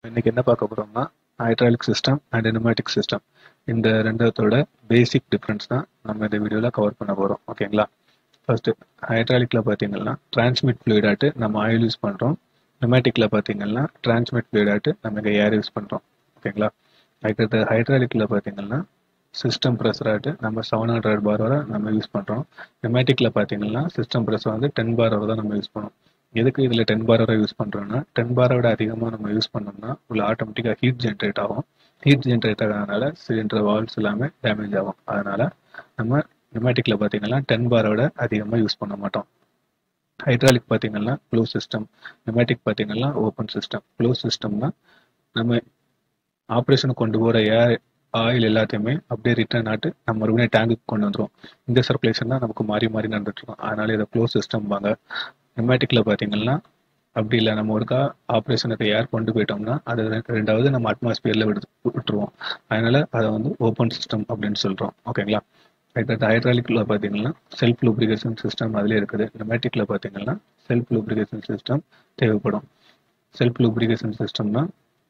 இன்னைக்கு என்ன பார்க்க போறோம்னா hydraulic system and pneumatic system இந்த ரெண்டத்தோட பேசிக் டிஃப்ரென்ஸ் தான் நம்ம இந்த வீடியோவில் கவர் பண்ண போகிறோம் ஓகேங்களா ஃபர்ஸ்ட் ஹைட்ராலிக்கில் பார்த்தீங்கன்னா டிரான்ஸ்மிட் ஃப்ளூயிடாட்டு நம்ம ஆயில் யூஸ் பண்ணுறோம் நியூமேட்டிக்கில் பார்த்தீங்கன்னா டிரான்ஸ்மிட் ஃப்ளூயிடாட்டு நம்ம இங்கே ஏர் யூஸ் பண்ணுறோம் ஓகேங்களா அதுக்கடுத்து ஹைட்ராலிக்கில் பார்த்தீங்கன்னா சிஸ்டம் ப்ரெஷராட்டு நம்ம செவன் ஹண்ட்ரட் பார் வரை நம்ம யூஸ் பண்ணுறோம் நியூமேட்டிக்கில் பார்த்தீங்கன்னா சிஸ்டம் ப்ரெஷர் வந்து டென் பார் வரை தான் நம்ம யூஸ் பண்ணுவோம் எதுக்கு இதில் டென் பார் வரை யூஸ் பண்ணுறோம்னா டென் பாரை விட அதிகமாக நம்ம யூஸ் பண்ணோம்னா உள்ள ஆட்டோமேட்டிக்காக ஹீட் ஜென்ரேட் ஆகும் ஹீட் ஜென்ரேட் ஆகிறதுனால சிலிண்டர் வால்ஸ் எல்லாமே டேமேஜ் ஆகும் அதனால நம்ம நியூமேட்டிக்கில் பார்த்தீங்கன்னா டென் பாரோட அதிகமாக யூஸ் பண்ண மாட்டோம் ஹைட்ராலிக் பார்த்தீங்கன்னா க்ளோஸ் சிஸ்டம் நியூமேட்டிக் பார்த்தீங்கன்னா ஓப்பன் சிஸ்டம் க்ளோஸ் சிஸ்டம்னா நம்ம ஆப்ரேஷனுக்கு கொண்டு போகிற ஏர் ஆயில் எல்லாத்தையுமே அப்படியே ரிட்டர்ன் ஆட்டு நம்ம மறுபடியும் டேங்குக்கு கொண்டு வந்துடும் இந்த சர்க்குலேஷன் தான் நமக்கு மாறி மாறி நடந்துட்டு இருக்கும் அதனால இதை க்ளோஸ் சிஸ்டம்பாங்க நியூமேட்டிக்கில் பார்த்தீங்கன்னா அப்படி இல்லை நம்ம ஒருக்கா ஆப்ரேஷனுக்கு ஏர் கொண்டு போயிட்டோம்னா அது ரெண்டாவது நம்ம அட்மாஸ்பியரில் விடு விட்டுருவோம் அதனால அதை வந்து ஓப்பன் சிஸ்டம் அப்படின்னு சொல்கிறோம் ஓகேங்களா அடுத்தது ஹைட்ராலிக்கில் பார்த்தீங்கன்னா செல்ஃப் லூப்ரிகேஷன் சிஸ்டம் அதிலே இருக்குது நியூமேட்டிக்கில் பார்த்தீங்கன்னா செல்ஃப் லூப்ரிகேஷன் சிஸ்டம் தேவைப்படும் செல்ஃப் லூப்ரிகேஷன் சிஸ்டம்னா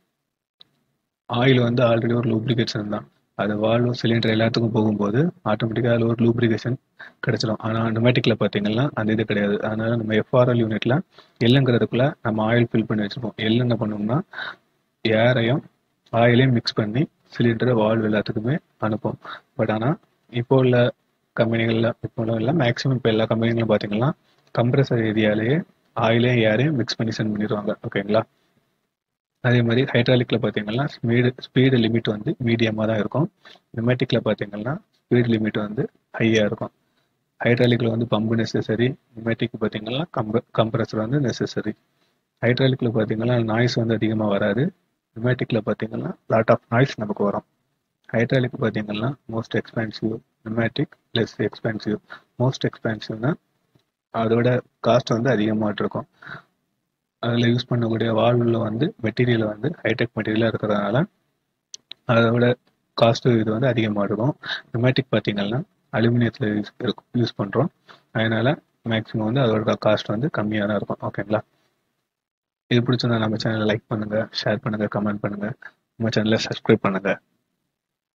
ஆயில் வந்து ஆல்ரெடி ஒரு லூப்ரிகேஷன் தான் அது வால்வு சிலிண்டர் எல்லாத்துக்கும் போகும்போது ஆட்டோமேட்டிக்காக அதில் ஒரு லூப்ரிகேஷன் கிடைச்சிடும் ஆனால் நியூமேட்டிக்கில் பார்த்தீங்கன்னா அந்த இது கிடையாது அதனால நம்ம எஃப்ஆர்எல் யூனிட்ல எல்லுங்கிறதுக்குள்ள நம்ம ஆயில் ஃபில் பண்ணி வச்சிருப்போம் எல் என்ன பண்ணோம்னா ஏரையும் ஆயிலையும் மிக்ஸ் பண்ணி சிலிண்டரை வால்வ் எல்லாத்துக்குமே அனுப்பும் பட் ஆனால் இப்போ உள்ள கம்பெனிகளில் இப்போ உள்ள மேக்ஸிமம் இப்போ எல்லா கம்பெனிகளும் பார்த்தீங்கன்னா கம்ப்ரஸர் ஏரியாலேயே ஆயிலையும் ஏரையும் மிக்ஸ் பண்ணி சென்ட் பண்ணிடுவாங்க ஓகேங்களா அதே மாதிரி ஹைட்ராலிக்கில் பார்த்தீங்கன்னா ஸ்பீடு ஸ்பீடு லிமிட் வந்து மீடியமாக தான் இருக்கும் நியூமேட்டிக்கில் பார்த்தீங்கன்னா ஸ்பீடு லிமிட் வந்து ஹையாக இருக்கும் ஹைட்ராலிக்கில் வந்து பம்பு நெசசரி நியூமேட்டிக் பார்த்தீங்கன்னா கம்ப கம்ப்ரஸர் வந்து நெசசரி ஹைட்ராலிக்கில் பார்த்தீங்கன்னா நாய்ஸ் வந்து அதிகமாக வராது நியூமேட்டிக்கில் பார்த்தீங்கன்னா லாட் ஆஃப் நாய்ஸ் நமக்கு வரும் ஹைட்ராலிக் பார்த்தீங்கன்னா most expensive pneumatic less expensive most எக்ஸ்பென்சிவ்னா அதோட காஸ்ட் வந்து அதிகமாக இருக்கும் அதில் யூஸ் பண்ணக்கூடிய வால்வில் வந்து மெட்டீரியல் வந்து ஹைடெக் மெட்டீரியலாக இருக்கிறதுனால அதோட காஸ்ட்டு இது வந்து அதிகமாக இருக்கும் நியூமேட்டிக் பார்த்தீங்கன்னா அலுமினியத்தில் யூஸ் யூஸ் பண்ணுறோம் அதனால் மேக்ஸிமம் வந்து அதோட காஸ்ட் வந்து கம்மியாக தான் இருக்கும் ஓகேங்களா இது பிடிச்சிருந்தா நம்ம சேனலை லைக் பண்ணுங்கள் ஷேர் பண்ணுங்கள் கமெண்ட் பண்ணுங்கள் நம்ம சேனலை சப்ஸ்கிரைப் பண்ணுங்கள்